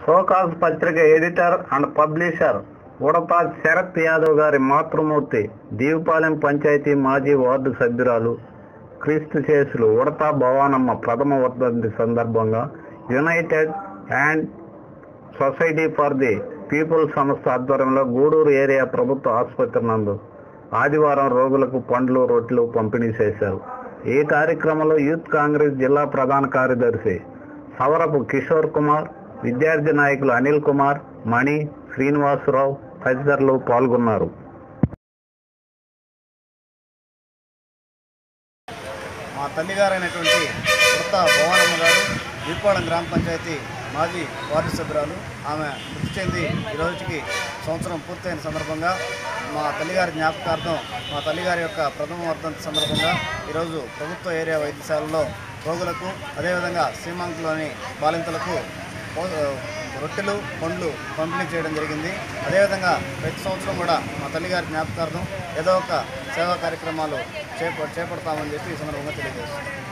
show cause పత్రిక editor and publisher ఉడతా శరత్ యాదవ్ గారి మాతృమూర్తి దీవపాలెం పంచాయతీ మాజీ వార్డు సభ్యురాలు క్రీస్తు చేసులు ఉడతా భవానమ్మ ప్రథమ వర్ధంతి సందర్భంగా united and society for the people సంస్థ ఆధ్వర్యంలో గూడూరు ఏరియా ప్రభుత్వ ఆసుపత్రి నందు ఆదివారం రోగులకు పండ్లు రొట్టెలు పంపిణీ చేశారు ఈ కార్యక్రమంలో యూత్ కాంగ్రెస్ జిల్లా ప్రధాన కార్యదర్శి సవరపు కిషోర్ కుమార్ విద్యార్థి నాయకులు అనిల్ కుమార్ మణి శ్రీనివాసరావు తదితరులు పాల్గొన్నారు మా తల్లిగారైనటువంటి ఉడత భవానమ్మ గారు దీపావళం గ్రామ పంచాయతీ మాజీ వార్డు సభ్యురాలు ఆమె మృతి చెంది ఈ రోజుకి సంవత్సరం పూర్తయిన సందర్భంగా మా తల్లిగారి జ్ఞాపకార్థం మా తల్లిగారి యొక్క ప్రథమ వర్ధంతి సందర్భంగా ఈరోజు ప్రభుత్వ ఏరియా వైద్యశాలలో రోగులకు అదేవిధంగా సీమాంకులోని బాలింతలకు పో- రొట్టెలు పండ్లు పంపిణీ చేయడం జరిగింది అదేవిధంగా ప్రతి సంవత్సరం కూడా మా తల్లిగారి జ్ఞాపకార్థం ఏదో ఒక సేవా కార్యక్రమాలు చేప చేపడతామని చెప్పి ఈ సందర్భంగా తెలియజేస్తున్నాం